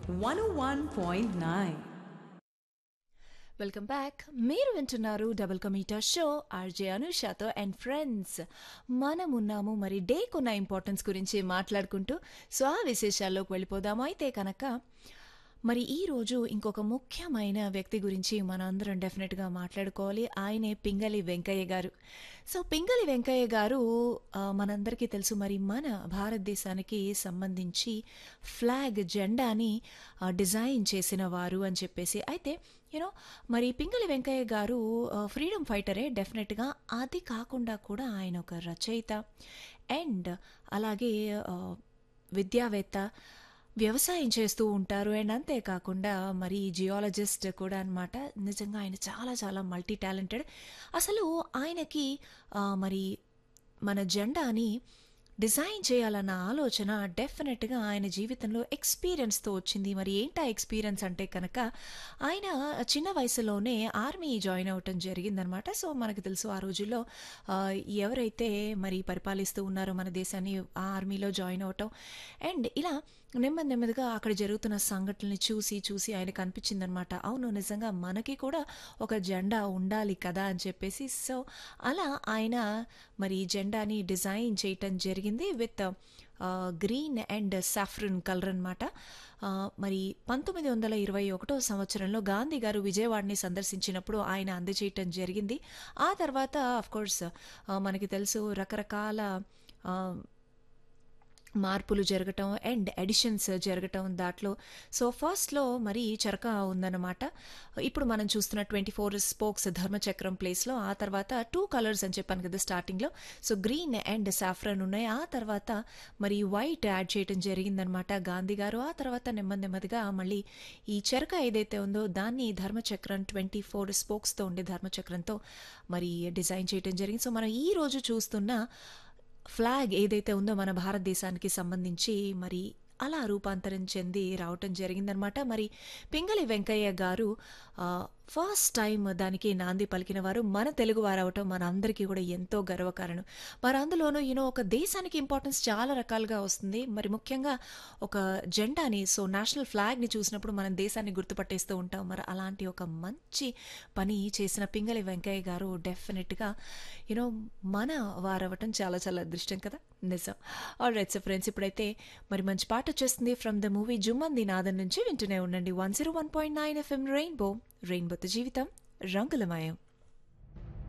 101.9. Welcome back మీరు వింటున్నారు double కమీటర్ షో ఆర్జే అనుషాతో అండ్ ఫ్రెండ్స్ మనమున్నాము మరి డేకున్న ఇంపార్టెన్స్ గురించి మాట్లాడుకుంటూ సో ఆ విశేషాల్లోకి వెళ్ళిపోదాము అయితే కనుక మరి ఈ రోజు ఇంకొక ముఖ్యమైన వ్యక్తి గురించి మనందరం డెఫినెట్గా మాట్లాడుకోవాలి ఆయనే పింగళి వెంకయ్య గారు సో పింగళి వెంకయ్య గారు ఆ, మనందరికీ తెలుసు మరి మన భారతదేశానికి సంబంధించి ఫ్లాగ్ జెండాని ఆ, డిజైన్ చేసిన వారు అని చెప్పేసి అయితే యూనో మరి పింగళి వెంకయ్య గారు ఫ్రీడమ్ ఫైటరే డెఫినెట్గా అది కాకుండా కూడా ఆయన ఒక రచయిత అండ్ అలాగే ఆ, విద్యావేత్త వ్యవసాయం చేస్తూ ఉంటారు అండ్ అంతేకాకుండా మరి జియాలజిస్ట్ కూడా అన్నమాట నిజంగా ఆయన చాలా చాలా మల్టీ టాలెంటెడ్ అసలు ఆయనకి ఆ, మరి మన జెండాని డిజైన్ చేయాలన్న ఆలోచన డెఫినెట్గా ఆయన జీవితంలో ఎక్స్పీరియన్స్తో వచ్చింది మరి ఏంటా ఎక్స్పీరియన్స్ అంటే కనుక ఆయన చిన్న వయసులోనే ఆర్మీ జాయిన్ అవ్వటం జరిగిందనమాట సో మనకు తెలుసు ఆ రోజుల్లో ఆ, ఎవరైతే మరి పరిపాలిస్తూ ఉన్నారో మన దేశాన్ని ఆ ఆర్మీలో జాయిన్ అవ్వటం అండ్ ఇలా నెమ్మది నెమ్మదిగా అక్కడ జరుగుతున్న సంఘటనల్ని చూసి చూసి ఆయనకు అనిపించిందనమాట అవును నిజంగా మనకి కూడా ఒక జెండా ఉండాలి కదా అని చెప్పేసి సో అలా ఆయన మరి జెండాని డిజైన్ చేయటం జరిగింది with green and saffron colour అనమాట మరి పంతొమ్మిది వందల ఇరవై ఒకటో సంవత్సరంలో గాంధీ గారు విజయవాడని సందర్శించినప్పుడు ఆయన అందజేయటం జరిగింది ఆ తర్వాత కోర్స్ మనకి తెలుసు రకరకాల ఆ, మార్పులు జరగటం అండ్ ఎడిషన్స్ జరగటం దాంట్లో సో ఫస్ట్లో మరి చరక ఉందన్నమాట ఇప్పుడు మనం చూస్తున్న ట్వంటీ ఫోర్ స్పోక్స్ ధర్మచక్రం ప్లేస్లో ఆ తర్వాత టూ కలర్స్ అని చెప్పాను కదా స్టార్టింగ్లో సో గ్రీన్ అండ్ సాఫ్రన్ ఉన్నాయి ఆ తర్వాత మరి వైట్ యాడ్ చేయడం జరిగిందనమాట గాంధీ గారు ఆ తర్వాత నెమ్మది నెమ్మదిగా మళ్ళీ ఈ చెరక ఏదైతే ఉందో దాన్ని ధర్మచక్రం ట్వంటీ ఫోర్ స్పోక్స్తో ఉండే ధర్మచక్రంతో మరి డిజైన్ చేయడం జరిగింది సో మనం ఈ రోజు చూస్తున్న ఫ్లాగ్ ఏదైతే ఉందో మన భారతదేశానికి సంబంధించి మరి అలా రూపాంతరం చెంది రావటం జరిగిందనమాట మరి పింగళి వెంకయ్య గారు ఫస్ట్ టైం దానికి నాంది పలికిన వారు మన తెలుగు వారు అవటం మన అందరికీ కూడా ఎంతో గర్వకారణం మరి అందులోనూ యూనో ఒక దేశానికి ఇంపార్టెన్స్ చాలా రకాలుగా వస్తుంది మరి ముఖ్యంగా ఒక జెండాని సో నేషనల్ ఫ్లాగ్ని చూసినప్పుడు మనం దేశాన్ని గుర్తుపట్టేస్తూ ఉంటాం మరి అలాంటి ఒక మంచి పని చేసిన పింగళి వెంకయ్య గారు డెఫినెట్గా యూనో మన వారవటం చాలా చాలా అదృష్టం కదా నిజం ఆల్ రైట్ సో ఫ్రెండ్స్ ఇప్పుడైతే మరి మంచి పాట వచ్చేస్తుంది ఫ్రమ్ ద మూవీ జుమ్మంది నాదం నుంచి వింటూనే ఉండండి one zero one point nine FM rainbow రెయిన్బోతో జీవితం రంగులమయం